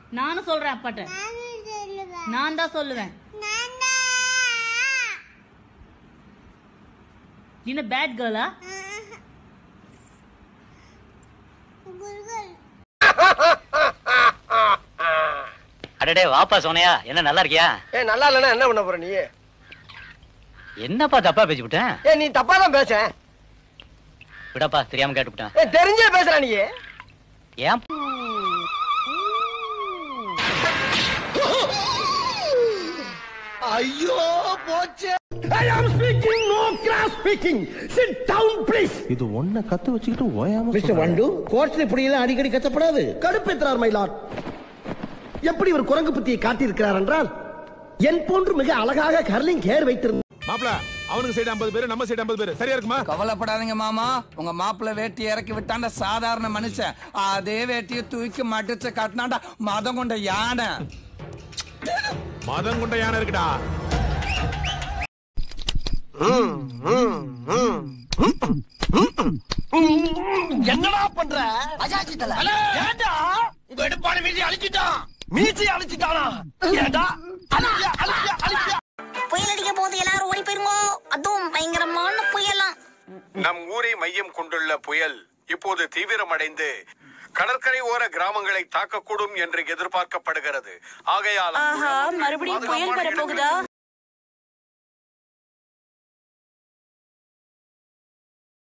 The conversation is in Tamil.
நானும் சொல்றேன் அப்பாட்ட நானும் சொல்லுவேன் நான் தான் சொல்லுவேன் நான் தான் என்ன பேட் கேர்ளா குருகள் அடடே வாப்பா சோனையா என்ன நல்லா இருக்கியா ஏ நல்லா இல்லைன்னா என்ன பண்ண போற நீ என்னப்பா தப்பா பேசி விட்டேன் ஏ நீ தப்பா தான் பேச விடப்பா தெரியாம கேட்டுவிட்டேன் ஏ தெரிஞ்சே பேசுற நீ ஏன் ஐயோ போச்சு I am speaking no cross speaking sit down please இது ஒன்ன கத்து வச்சுக்கிட்டு ஓயாம மிஸ்டர் வண்டு கோர்ட்ல இப்படி எல்லாம் அடிக்கடி கத்தப்படாது கடுப்பேற்றார் மயிலார் எப்படி ஒரு குரங்கு புத்தியை காட்டியிருக்கிறார் என்றால் என் போன்று மிக அழகாக கர்லிங் ஹேர் வைத்திருந்த மாப்ள அவனுக்கு சைடு 50 பேரு நம்ம சைடு 50 பேரு சரியா இருக்குமா கவலைப்படாதீங்க மாமா உங்க மாப்பிள்ளை வேட்டி இறக்கி விட்டாண்ட சாதாரண மனுஷன் அதே வேட்டியை தூக்கி மடிச்சு கட்டினாண்டா மதம் கொண்ட யானை மதம் கொண்ட யானை இருக்குடா என்னடா பண்ற அஜாஜி தல ஏண்டா வெடுப்பான மீசி அழிச்சிட்டான் மீசி அழிச்சிட்டானா ஏண்டா அழிச்சியா அழிச்சியா அழிச்சியா புயல் அடிக்க போது எல்லாரும் ஓடி போயிருங்க அதுவும் பயங்கரமான புயலாம் நம் ஊரை மையம் கொண்டுள்ள புயல் இப்போது தீவிரமடைந்து கடற்கரை ஓர கிராமங்களை தாக்கக்கூடும் என்று எதிர்பார்க்கப்படுகிறது ஆகையால் ஆஹா மறுபடியும் புயல் வரப்போகுதா